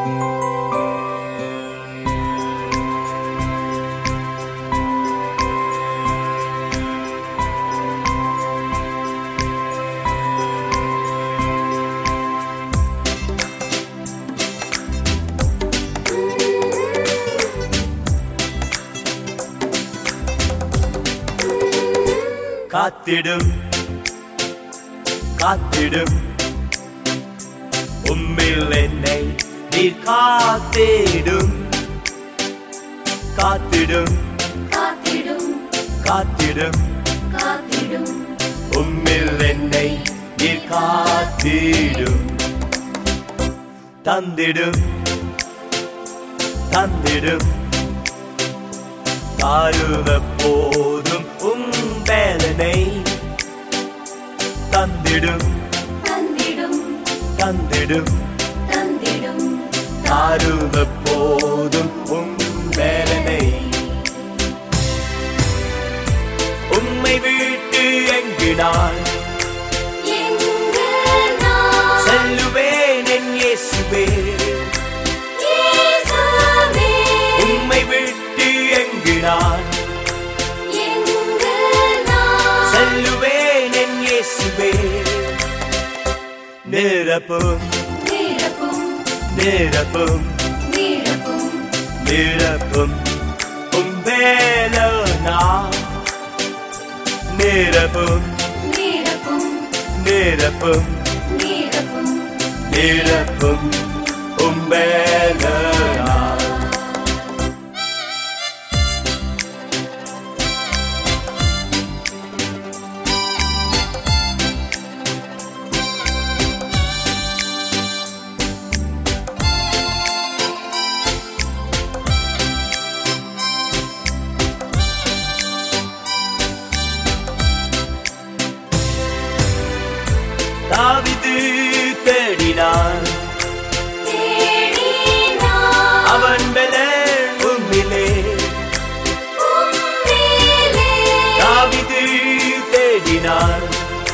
காத்திடும் காத்திடும் உம்மில் என்னை நீர் காத்திடும் காத்திடும் காத்திடும் காத்திடும் காத்திடும் உம்மில் என்னை நீர் காத்திடும் தந்திடும் தந்திடும் தாருவ போதும் உம் வேதனை தந்திடும் தந்திடும் தந்திடும் தந்திடும் தாருவ போதும் உம் வேதனை உம்மை விட்டு எங்கு நான் எங்கு நான் செல்லுவேன் என் இயேசுவே இயேசுவே உம்மை விட்டு எங்கு நான் எங்கு நான் செல்லுவேன் என் இயேசுவே நிரப்பும் நிரப்பும் நிரப்பும் நிரப்பும் நிரப்பும் உம் வேலனா நிரப்பும் நிரப்பும் நிரப்பும் நிரப்பும் நிரப்பும் உம் வேலனா தாவிது தேடினான் தேடினான் அவன் மேல உம்மிலே உம்மிலே தாவிது தேடினான்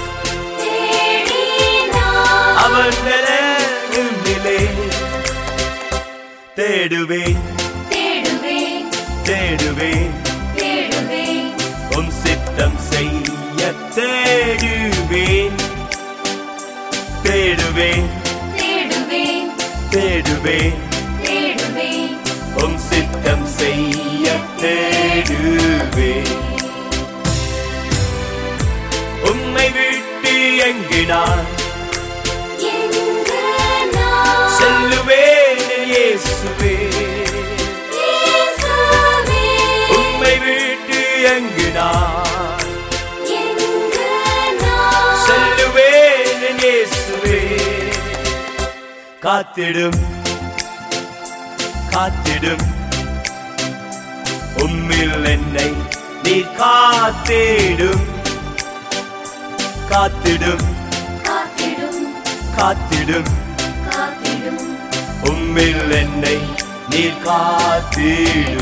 தேடினான் அவன் மேல உம்மிலே தேடுவேன் தேடுவேன் தேடுவேன் தேடுவேன் உம் சித்தம் செய்ய தேடுவேன் தேடுவேன் தேடுவேன் தேடுவேன் தேடுவேன் உம் சித்தம் செய்ய தேடுவேன் உம்மை விட்டு எங்கு நான் எங்கு நான் செல்லுவேன் இயேசுவே இயேசுவே உம்மை விட்டு எங்கு நான் எங்கு நான் செல்லுவேன் இயேசுவே காத்திடும் காத்திடும் உம்மில் என்னை நீ காத்திடும் காத்திடும் காத்திடும் காத்திடும் காத்திடும் உம்மில் என்னை நீ காத்திடும்